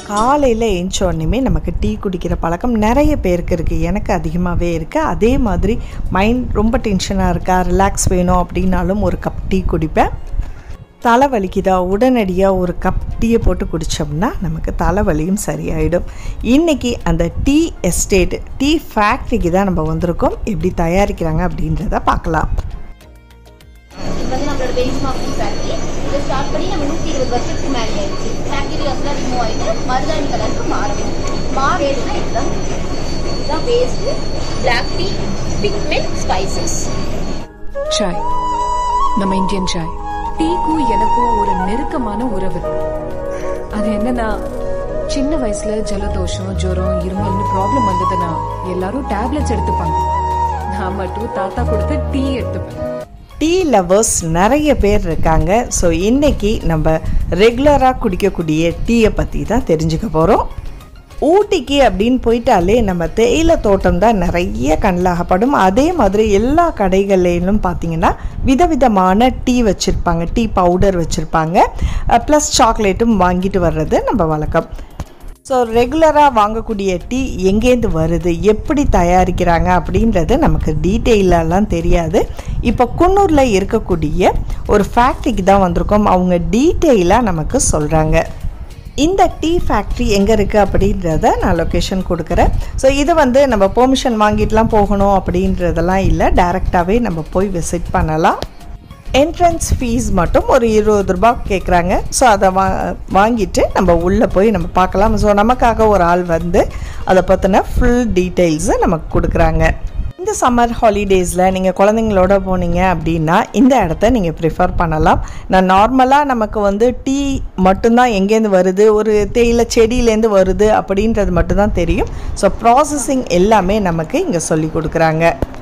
காலையில் எழுந்த உடனேமே நமக்கு டீ குடிக்கிற பழக்கம் நிறைய பேருக்கு இருக்குது எனக்கு அதிகமாகவே இருக்குது அதே மாதிரி மைண்ட் ரொம்ப டென்ஷனாக இருக்கா ரிலாக்ஸ் வேணும் அப்படின்னாலும் ஒரு கப் டீ குடிப்பேன் தலை வலிக்குதா உடனடியாக ஒரு கப் டீயை போட்டு குடித்தோம்னா நமக்கு தலைவலியும் சரியாயிடும் இன்றைக்கி அந்த டீ எஸ்டேட் டீ ஃபேக்ட்ரிக்கு தான் நம்ம வந்திருக்கோம் எப்படி தயாரிக்கிறாங்க அப்படின்றத பார்க்கலாம் இது வந்து நம்மளோட பெஞ்ச் மார்க்கிங் ஃபேக்ட்ரி இதை ஸ்டார்ட் பண்ணி நம்ம நூற்றி இருபது வருஷத்துக்கு மேலே ஆயிடுச்சு பாக்டீரியாஸ்லாம் ரிமூவ் ஆகிட்டு மருதாணி கலருக்கு மாறணும் மாறேடுனா இதுதான் இதுதான் based black tea pigment spices chai நம்ம இந்தியன் சாய் டீக்கும் எனக்கும் ஒரு நெருக்கமான உறவு அது என்னன்னா சின்ன வயசுல ஜலதோஷம் ஜுரம் இருமல்னு ப்ராப்ளம் வந்ததுன்னா எல்லாரும் டேப்லெட்ஸ் எடுத்துப்பாங்க நான் மட்டும் தாத்தா கொடுத்த டீ எடுத்துப்பேன் டீ லவர்ஸ் நிறைய பேர் இருக்காங்க ஸோ இன்றைக்கி நம்ம ரெகுலராக குடிக்கக்கூடிய டீயை பற்றி தான் தெரிஞ்சுக்க போகிறோம் ஊட்டிக்கு அப்படின்னு போயிட்டாலே நம்ம தேயிலை தோட்டம் தான் நிறைய கண்ணிலாகப்படும் அதே மாதிரி எல்லா கடைகள்லையும் பார்த்தீங்கன்னா விதவிதமான டீ வச்சுருப்பாங்க டீ பவுடர் வச்சுருப்பாங்க ப்ளஸ் சாக்லேட்டும் வாங்கிட்டு வர்றது நம்ம வழக்கம் ஸோ ரெகுலராக வாங்கக்கூடிய டீ எங்கேருந்து வருது எப்படி தயாரிக்கிறாங்க அப்படின்றது நமக்கு டீட்டெயிலெல்லாம் தெரியாது இப்போ குன்னூரில் இருக்கக்கூடிய ஒரு ஃபேக்ட்ரிக்கு தான் வந்திருக்கோம் அவங்க டீட்டெயிலாக நமக்கு சொல்கிறாங்க இந்த டீ ஃபேக்ட்ரி எங்கே இருக்குது அப்படின்றத நான் லொக்கேஷன் கொடுக்குறேன் ஸோ இது வந்து நம்ம பெர்மிஷன் வாங்கிட்டுலாம் போகணும் அப்படின்றதெல்லாம் இல்லை டைரெக்டாகவே நம்ம போய் விசிட் பண்ணலாம் என்ட்ரன்ஸ் ஃபீஸ் மட்டும் ஒரு இருபது ரூபாய் கேட்குறாங்க ஸோ அதை வா வாங்கிட்டு நம்ம உள்ளே போய் நம்ம பார்க்கலாம் ஸோ நமக்காக ஒரு ஆள் வந்து அதை பற்றின ஃபுல் டீட்டெயில்ஸை நமக்கு கொடுக்குறாங்க இந்த சம்மர் ஹாலிடேஸில் நீங்கள் குழந்தைங்களோட போனீங்க அப்படின்னா இந்த இடத்த நீங்கள் ப்ரிஃபர் பண்ணலாம் நான் நார்மலாக நமக்கு வந்து டீ மட்டும்தான் எங்கேருந்து வருது ஒரு தேயிலை செடியிலேருந்து வருது அப்படின்றது மட்டும்தான் தெரியும் ஸோ ப்ராசஸிங் எல்லாமே நமக்கு இங்கே சொல்லி கொடுக்குறாங்க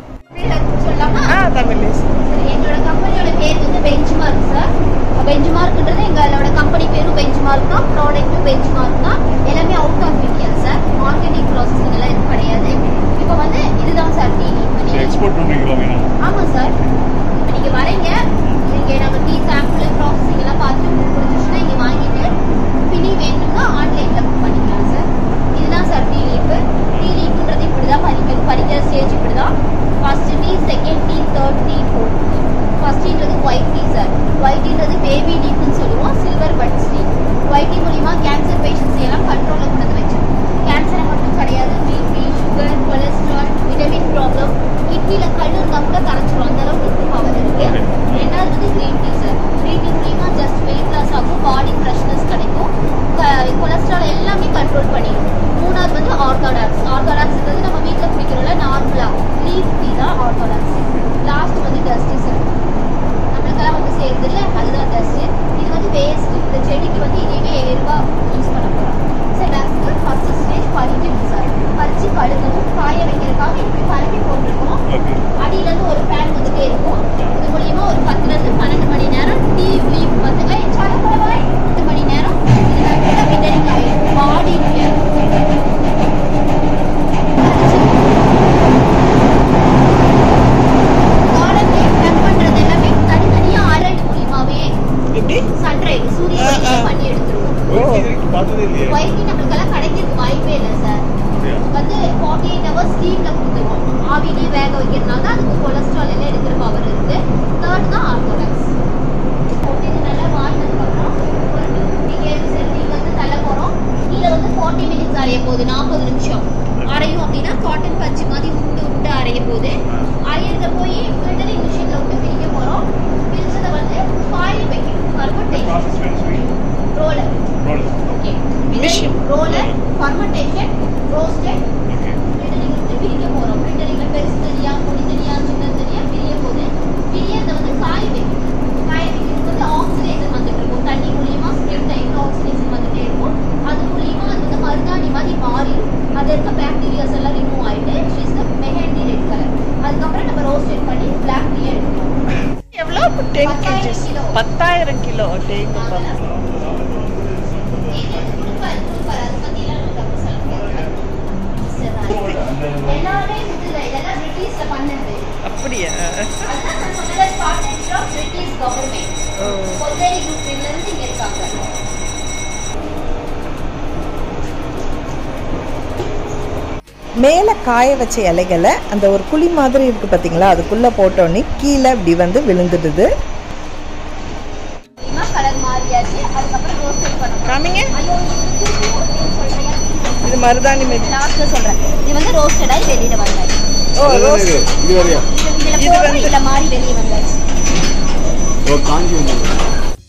சொல்லலாமா ஆ தமிழ் எங்களோட கம்பெனியோட பேர் வந்து பெஞ்ச் மார்க் சார் பெஞ்ச் மார்க்ன்றது எங்களோட கம்பெனி பேரும் பெஞ்ச் மார்க் தான் ப்ராடக்ட்டும் பெஞ்ச் மார்க் தான் எல்லாமே out of India sir organic processing எல்லாம் எதுவும் கிடையாது இப்போ வந்து இதுதான் சார் டீ எக்ஸ்போர்ட் பண்ணுறீங்களா வேணும் ஆமாம் சார் இப்போ நீங்கள் வரீங்க இங்கே நம்ம டீ சாம்பிள் ப்ராசஸிங் எல்லாம் பார்த்து பிடிச்சிச்சுன்னா இங்கே வாங்கிட்டு பின்னி வேணும்னா ஆன்லைனில் புக் பண்ணிக்கலாம் சார் இதுதான் சார் டீ லீஃபு டீ லீஃப்ன்றது இப்படி தான் பறிக்க பறிக்கிற ஸ்டேஜ் இப்படி தான் first tea second tea third tea fourth tea first டீன்றது ஒயிட் டீ சார் ஒயிட் டீன்றது பேபி லீஃப்னு சொல்லுவோம் silver buds tea white tea மூலிமா கேன்சர் பேஷண்ட்ஸ் எல்லாம் கண்ட்ரோலில் கொண்டு வந்து வச்சிருக்கோம் கேன்சரை மட்டும் கிடையாது BP sugar cholesterol vitamin problem கிட்னியில் கல் இருந்தால் கூட கரைச்சிரும் அந்த அளவுக்கு இதுக்கு பவர் இருக்கு ரெண்டாவது வந்து green tea sir green tea மூலிமா ஜஸ்ட் வெயிட் லாஸ் ஆகும் பாடி ஃப்ரெஷ்னஸ் கிடைக்கும் கொலஸ்ட்ரால் எல்லாமே கண்ட்ரோல் பண்ணிடும் மூணாவது வந்து ஆர்காடாக்ஸ் ஆர்காடாக்ஸ்ன்றது நம்ம வீட்டில் குடிக்கிறோம்ல நார்மலாக லீஃப் டீ தான் ஆர்காடாக்ஸ் லாஸ்ட் வந்து டஸ்டி சார் நம்மளுக்கெல்லாம் வந்து சேர்ந்து இல்லை அதுதான் டஸ்ட்டு இது வந்து வேஸ்ட் இந்த செடிக்கு வந்து இதையுமே எருவா யூஸ் பண்ண போகிறோம் சார் டஸ்ட்டு ஃபர்ஸ்ட் ஸ்டேஜ் பறிக்கணும் சார் பறித்து கழுகணும் காய வைக்கிறதுக்காக இப்படி பரப்பி போட்டிருக்கோம் ஓகே அடியில இருந்து ஒரு ஃபேன் வந்துட்டே இருக்கும் இது மூலியமா ஒரு பத்துல இருந்து பன்னெண்டு மணி நேரம் டீ லீஃப் வந்து ஏய், சரப்படவாய். பத்து மணி நேரம் இது நல்லா விட்டரிங் ஆயிடும் பாடி பண்றது எல்லாமே தனித்தனியா ஆரல் மூலியமாவே எப்படி சன்ரைஸ் சூரிய வெளிச்சம் பண்ணி எடுத்துருவோம் பார்த்ததே இல்லையே ஒய்ஃபி நம்மளுக்கெல்லாம் கிடைக்கிறதுக்கு வாய்ப்பே இல்லை சார் அப்படியா? வந்து ஃபார்ட்டி எயிட் ஹவர்ஸ் ஸ்டீம்ல கொடுத்துருவோம் ஆவிலே வேக வைக்கிறதுனால தான் அதுக்கு கொலஸ்ட்ரால் எல்லாம் எடுக்கிற பவர் இருக்கு தேர்ட் தான் ஆர்த்தோடாக்ஸ் போட்டு இது நல்லா வாழ்ந்ததுக்கப்புறம் ஒரு நீங்கள் எது சரி நீங்கள் வந்து தள்ள போகிறோம் கீழே வந்து ஃபார்ட்டி மினிட்ஸ் அரைய போகுது நாற்பது நிமிஷம் அரையும் அப்படின்னா காட்டன் பஞ்சு மாதிரி உண்டு உண்டு அரைய போகுது அரையிறத போய் ஃபில்டரிங் மிஷினில் விட்டு பிரிக்க போகிறோம் பிரிச்சதை வந்து பாயில் வைக்கணும் ஃபர்மெண்டேஷன் ப்ராசஸ் வேணும் sweet roller roll okay Mission. Roller fermentation roasted okay filtering வந்து பிரிக்க போகிறோம் ஃபில்டரிங்கில் பெருசு தனியா பொடி தனியா சின்ன தனியா பிரிய போகுது பிரியறத வந்து காய வைக்கணும் காய வைக்கிறது வந்து ஆக்சிடேஷன் வந்துட்டு இருக்கும் தண்ணி மூலியமா ஸ்ப்ரெட் டைம்ல ஆக்சிடேஷன் வந்துட்டே இருக்கும் அது மூலியமா அது வந்து மருதாணி மாதிரி மாறி அது இருக்க பாக்டீரியாஸ் எல்லாம் ரிமூவ் ஆயிட்டு is the mehndi red colour அதுக்கப்புறம் நம்ம ரோஸ்டட் பண்ணி பிளாக் டீ எடுக்கணும் எவ்வளோ டென் பத்தாயிரம் கேஜிஸ் கிலோ. பத்தாயிரம் கிலோ டேக்கு இது குடுப்பாரு, குடுப்பாரு. அதை பத்தியெல்லாம் நமக்கு அப்ப சொல்ல முடியாது. எல்லாமே இதுல இதெல்லாம் பிரிட்டிஷ்ல பண்ணது அப்படியா அதுதான் நான் சொன்னது ஸ்பாட்டட் ஷாப் பிரிட்டிஷ் கவர்மெண்ட் ஓ கொத்தேரி குரூப்ல இருந்து இங்க இருக்காங்க மேலே காய வச்ச இலைகளை அந்த ஒரு குழி மாதிரி இருக்குது பார்த்தீங்களா அதுக்குள்ளே போட்டோன்னே கீழே இப்படி வந்து விழுந்துடுது கலர் மாறியாச்சு அதுக்கப்புறம் ரோஸ்டட் பண்ணணும் காமிங்க ஐயோ திருப்பியும் சொல்றேன் இது மருதாணி மெடி லாஸ்ட்ல சொல்றேன் இது வந்து ரோஸ்டட் ஆகி வெளியில வந்தாச்சு ஓ ரோஸ் இது வரையா இதுல இது போடுறோம் வந்து- இதுல மாறி வெளியே வந்தாச்சு ஓ காஞ்சி வந்தது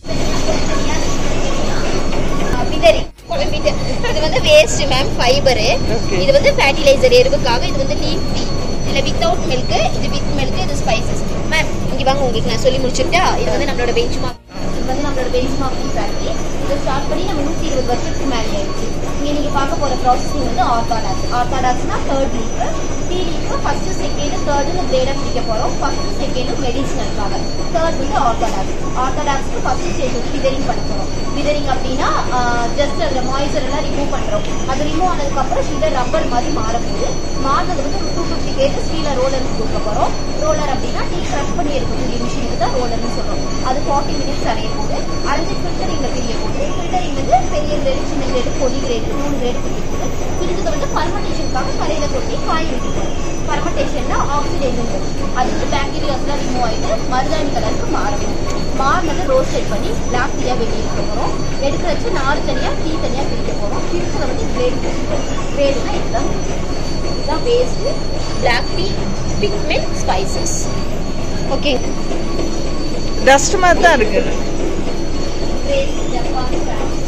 பிதரி குழம்பிட்டு இது வந்து வேஸ்ட் மேம் ஃபைபரு Okay. இது வந்து ஃபர்டிலைசர் எருவுக்காக இது வந்து லீஃப் டீ இதுல வித்தவுட் மில்க் இது வித் மில்க் இது ஸ்பைசஸ் மேம் இங்க வாங்க உங்களுக்கு நான் சொல்லி முடிச்சுட்டா இது வந்து நம்மளோட பெஞ்ச் மார்க் இது வந்து நம்மளோட பெஞ்ச் மார்க் டீ ஃபேக்டரி இதை ஸ்டார்ட் பண்ணி நம்ம நூற்றி இருபது வருஷத்துக்கு மேலே ஆயிடுச்சு இங்கே நீங்க பார்க்க போற ப்ராசஸிங் வந்து ஆர்த்தாடாக்ஸ் ஆர்த்தாடாக்ஸ்னா third leaf tea leaf first second தேர்டுன்னு கிரேடாக பிடிக்க போறோம் ஃபர்ஸ்ட் செகண்ட் மெடிசனலுக்காக தேர்ட் வந்து ஆர்த்தாடாக்ஸ் ஆர்த்தாடாக்ஸ்க்கு ஃபர்ஸ்ட் ஸ்டேஜ் வந்து விதரிங் பண்ண போறோம் விதரிங் அப்படின்னா ஜஸ்ட் அதில் மாய்ச்சர் எல்லாம் ரிமூவ் பண்றோம் அது ரிமூவ் ஆனதுக்கப்புறம் சுகர் ரப்பர் மாதிரி மாறப்போகுது மாறினது வந்து ஒரு டூ ஃபிஃப்டி கேஜ் ஸ்டீலர் ரோலருக்கு கொடுக்க போறோம் ரோலர் அப்படின்னா டீ க்ரஷ் பண்ணி எடுக்கக்கூடிய மிஷினுக்கு தான் ரோலர்னு சொல்றோம் அது ஃபார்ட்டி மினிட்ஸ் அரைய போகுது அரைஞ்சு ஃபில்டரிங்ல பிரிய போகுது ஃபில்டரிங் வந்து பெரிய கிரேடு சின்ன கிரேடு பொடி கிரேடு மூணு கிரேடு பிரிய போகுது பிரிஞ்சது வந்து பர்மண்டேஷனுக்காக கரையில கொட்டி காய வைக்க போறோம் பர்மண்டேஷன்னா ஆக்சிடேஷன் அது வந்து பாக்டீரியாஸ்லாம் ரிமூவ் ஆயிட்டு மருதாணி கலருக்கு மாறும் மாறினது ரோஸ்டட் பண்ணி பிளாக் டீயா வெளியே எடுக்க போறோம் எடுக்க வச்சு நாலு தனியா டீ தனியா பிரிக்க போறோம் பிரிச்சதை வந்து கிரேடு கிரேடுனா இதுதான் இதுதான் paste black tea pigment spices okay dust மாதிரி தான் இருக்குது பேஸ்ட் ஜப்பான் பிராண்ட்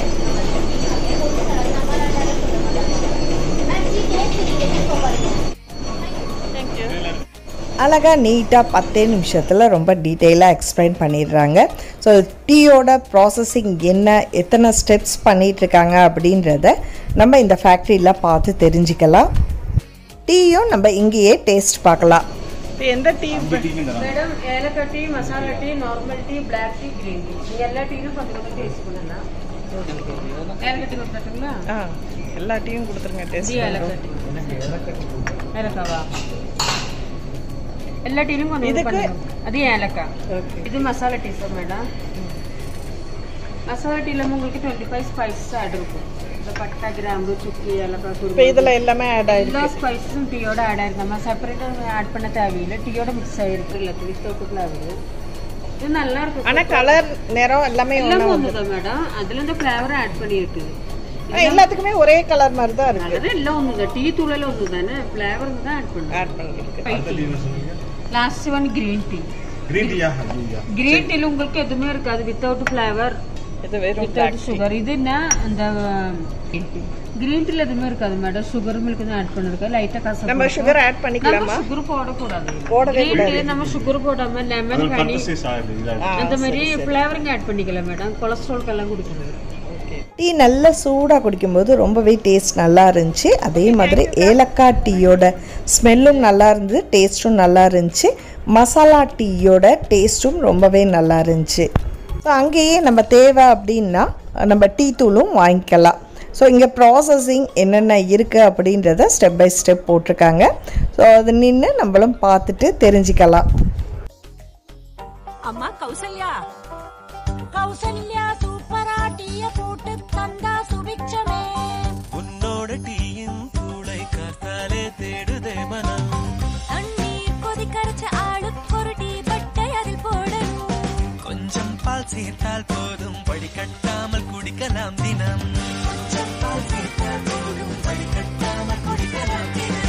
அழகாக நீட்டாக பத்தே நிமிஷத்தில் ரொம்ப டீட்டெயிலாக எக்ஸ்பிளைன் பண்ணிடுறாங்க ஸோ டீயோட ப்ராசஸிங் என்ன எத்தனை ஸ்டெப்ஸ் பண்ணிகிட்ருக்காங்க அப்படின்றத நம்ம இந்த ஃபேக்ட்ரியில் பார்த்து தெரிஞ்சுக்கலாம் டீயும் நம்ம இங்கேயே டேஸ்ட் பார்க்கலாம் எந்த டீ ಮೇಡಮ್ ಏಲಕ್ಕ tea masala tea normal tea black tea green tea ಈ ಎಲ್ಲ ಟೀನು கொஞ்சம் கொஞ்சம் டேஸ்ட் பண்ணலாம் ஏலக்க டீ கொடுத்துட்டுங்களா ஆ எல்லா டீயும் கொடுத்துருங்க இது ஏலக்க டீ ஏலக்காவா ಎಲ್ಲ ಟೀನು கொஞ்சம் இதுக்கு- பண்ணுங்க அது ஏலக்கா ஓகே இது masala tea sir madam masala டீல உங்களுக்கு டுவெண்ட்டி ஃபைவ் ஸ்பைசஸ் ஆட் இருக்கும் இந்த பட்டை கிராம்பு சுக்கி ஏலக்காய் இப்போ குருவி இதில் எல்லாமே ஆட் எல்லா ஆயிருக்கு ஸ்பைசஸும் டீயோட ஆட் ஆயிருக்கு நம்ம செப்பரேட்டாக ஆட் பண்ண தேவையில்லை டீயோட மிக்ஸ் ஆயிருக்கு இல்லை வித்தவுட் ஃப்ளேவர் இது நல்லா இருக்கும் ஆனால் கலர் நிறம் எல்லாமே எல்லாமே ஒன்றா ஒன்று தான் மேடம் அதுல இந்த ஃப்ளேவர் ஆட் பண்ணியிருக்கு எல்லாத்துக்குமே ஒரே கலர் மாதிரி தான் இருக்குது நல்லது எல்லாம் ஒன்று தான் டீ தூளில் ஒன்று தானே ஃப்ளேவர் தான் ஆட் பண்ணுறோம் ஆட் பண்ணிருக்கு அடுத்த டீ என்ன சொன்னீங்க last one green tea green டீயா ஐயா கிரீன் டீல உங்களுக்கு எதுவுமே இருக்காது வித்தவுட் ஃப்ளேவர் இது வெறும் வித்தவுட் சுகர் இதுன்னா அந்த கிரீன் டீல எதுவுமே இருக்காது மேடம் சுகர் மில்க் தான் ஆட் பண்ணிருக்கோம் லைட்டா கசப்பு நம்ம சுகர் ஆட் நம்ம பண்ணிக்கலாமா சுகர் போடக்கூடாது போடவே கிரீன் டீல நம்ம சுகர் போடாம அது லெமன் ஒரு ஹனி பர்பஸே சார் இதாக அந்த மாதிரி ஃப்ளேவரிங் ஆட் பண்ணிக்கலாம் மேடம் கொலஸ்ட்ரால்க்கெல்லாம் குடிக்கிறது டீ நல்லா சூடாக குடிக்கும்போது ரொம்பவே டேஸ்ட் நல்லா இருந்துச்சு அதே மாதிரி ஏலக்காய் டீயோட ஸ்மெல்லும் நல்லா இருந்தது டேஸ்ட்டும் நல்லா இருந்துச்சு மசாலா டீயோட டேஸ்ட்டும் ரொம்பவே நல்லா இருந்துச்சு ஸோ அங்கேயே நம்ம தேவை அப்படின்னா நம்ம டீ தூளும் வாங்கிக்கலாம் ஸோ இங்கே ப்ராசஸிங் என்னென்ன இருக்குது அப்படின்றத ஸ்டெப் பை ஸ்டெப் போட்டிருக்காங்க ஸோ அது நின்று நம்மளும் பார்த்துட்டு தெரிஞ்சுக்கலாம் அம்மா கௌசல்யா கௌசல்யா சூப்பரா டீய போட்டு தந்தா சுபிக்ஷமே உன்னோட டீயின் தூளை காத்தாலே தேடுதே மனம் தண்ணீர் கொதிக்கரைச்ச ஆளுக்கு ஒரு டீ பட்டை அதில் போடணும் கொஞ்சம் பால் சேர்த்தால் போதும் வடிகட்டாமல் குடிக்கலாம் தினம் கொஞ்சம் பால் சேர்த்தால் போதும் வடிகட்டாமல் குடிக்கலாம் தினம்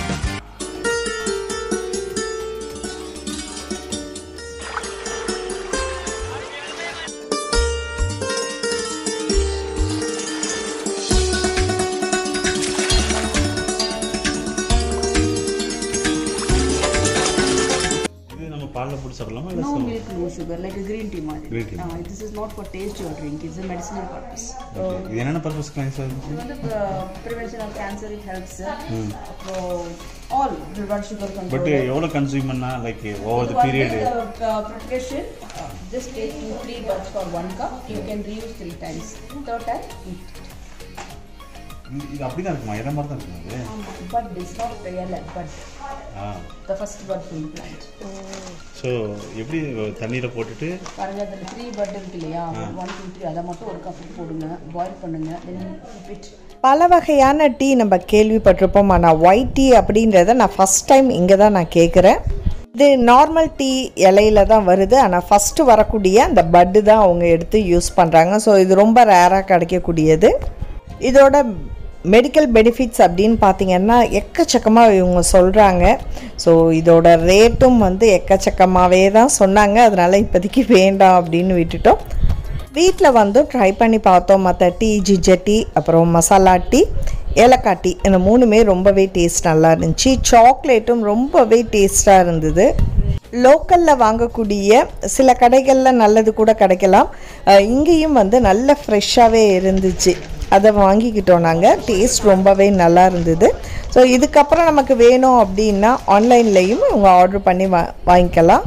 இது நம்ம பாலில் போட்டு சாப்பிடலாமா இல்லை No milk, no sugar, like a green tea மாதிரி. Green tea. Uh, this is not for taste or drink, it's a medicinal purpose. இது என்னென்ன பர்பஸ்க்கு யூஸ் ஆகுது இது வந்து uh, prevention of cancer, it helps. For all blood sugar control. But எவ்வளோ consume பண்ணா like over the One period day, uh, uh, preparation, uh, just take two, three buds for one cup. You can reuse three times. Third time, eat. இது அப்படி தான் இருக்குமா இதை மாதிரி தான் இருக்குமா அது Bud is not real bud. Ah The first bud from the plant. So எப்படி தண்ணியில் போட்டுட்டு பாருங்க அதில் த்ரீ பட் இருக்கு இல்லையா ஒன் டூ த்ரீ அதை மட்டும் ஒரு கப்புக்கு போடுங்க பாயில் பண்ணுங்க தென் இட் பல வகையான டீ நம்ம கேள்விப்பட்டிருப்போம் ஆனால் ஒயிட் டீ அப்படின்றத நான் ஃபஸ்ட் டைம் இங்கே தான் நான் கேட்குறேன் இது நார்மல் டீ இலையில தான் வருது ஆனால் ஃபஸ்ட்டு வரக்கூடிய அந்த பட்டு தான் அவங்க எடுத்து யூஸ் பண்ணுறாங்க ஸோ இது ரொம்ப ரேராக கிடைக்கக்கூடியது இதோட மெடிக்கல் பெனிஃபிட்ஸ் அப்படின்னு பார்த்தீங்கன்னா எக்கச்சக்கமாக இவங்க சொல்கிறாங்க ஸோ இதோட ரேட்டும் வந்து எக்கச்சக்கமாகவே தான் சொன்னாங்க அதனால் இப்போதைக்கு வேண்டாம் அப்படின்னு விட்டுட்டோம் வீட்டில் வந்து ட்ரை பண்ணி பார்த்தோம் மற்ற டீ ஜிஞ்சர் டீ அப்புறம் மசாலா டீ ஏலக்காய் டீ இந்த மூணுமே ரொம்பவே டேஸ்ட் நல்லா இருந்துச்சு சாக்லேட்டும் ரொம்பவே டேஸ்ட்டாக இருந்தது லோக்கலில் வாங்கக்கூடிய சில கடைகளில் நல்லது கூட கிடைக்கலாம் அஹ் இங்கேயும் வந்து நல்ல ஃப்ரெஷ்ஷாகவே இருந்துச்சு அதை வாங்கிக்கிட்டோம் நாங்கள் டேஸ்ட் ரொம்பவே நல்லா இருந்தது ஸோ இதுக்கப்புறம் நமக்கு வேணும் அப்படின்னா ஆன்லைன்லேயும் அவங்க ஆர்டர் பண்ணி வா வாங்கிக்கலாம்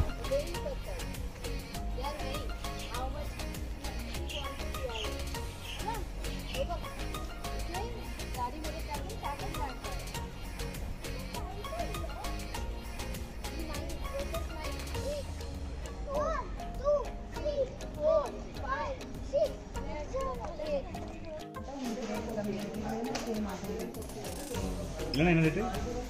இல்லைன்னா என்ன ரேட்டு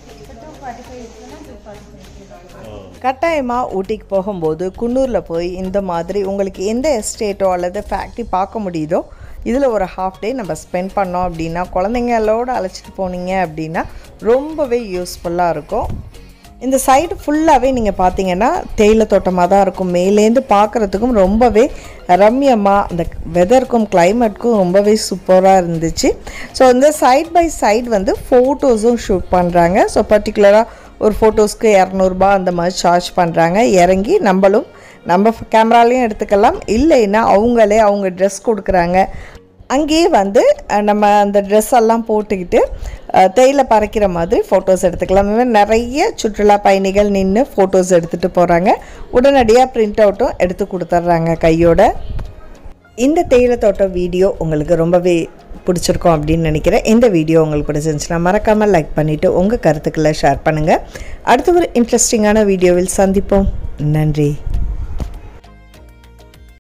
கட்டாயமாக ஊட்டிக்கு போகும்போது குன்னூரில் போய் இந்த மாதிரி உங்களுக்கு எந்த எஸ்டேட்டோ அல்லது ஃபேக்ட்ரி பார்க்க முடியுதோ இதில் ஒரு ஹாஃப் டே நம்ம ஸ்பெண்ட் பண்ணோம் அப்படின்னா குழந்தைங்களோட அழைச்சிட்டு போனீங்க அப்படின்னா ரொம்பவே யூஸ்ஃபுல்லாக இருக்கும் இந்த சைடு ஃபுல்லாகவே நீங்கள் பார்த்தீங்கன்னா தேயிலை தோட்டமாக தான் இருக்கும் மேலேருந்து பார்க்குறதுக்கும் ரொம்பவே ரம்யமாக அந்த வெதருக்கும் கிளைமேட்க்கும் ரொம்பவே சூப்பராக இருந்துச்சு ஸோ இந்த சைட் பை சைடு வந்து ஃபோட்டோஸும் ஷூட் பண்ணுறாங்க ஸோ பர்டிகுலராக ஒரு ஃபோட்டோஸ்க்கு இரநூறுபா அந்த மாதிரி சார்ஜ் பண்ணுறாங்க இறங்கி நம்மளும் நம்ம கேமராலையும் எடுத்துக்கலாம் இல்லைன்னா அவங்களே அவங்க ட்ரெஸ் கொடுக்குறாங்க அங்கேயே வந்து அஹ், நம்ம அந்த ட்ரெஸ் எல்லாம் போட்டுக்கிட்டு அஹ், தேயிலை பறக்கிற மாதிரி ஃபோட்டோஸ் எடுத்துக்கலாம் இந்த மாதிரி நிறைய சுற்றுலா பயணிகள் நின்று ஃபோட்டோஸ் எடுத்துகிட்டு போகிறாங்க உடனடியாக பிரிண்ட் அவுட்டும் எடுத்து கொடுத்துட்றாங்க கையோட இந்த தேயிலை தோட்டம் வீடியோ உங்களுக்கு ரொம்பவே பிடிச்சிருக்கும் அப்படின்னு நினைக்கிறேன் இந்த வீடியோ உங்களுக்கு பிடிச்சிருந்துச்சுன்னா மறக்காமல் லைக் பண்ணிவிட்டு உங்கள் கருத்துக்களை ஷேர் பண்ணுங்கள் அடுத்த ஒரு இன்ட்ரெஸ்டிங்கான வீடியோவில் சந்திப்போம் நன்றி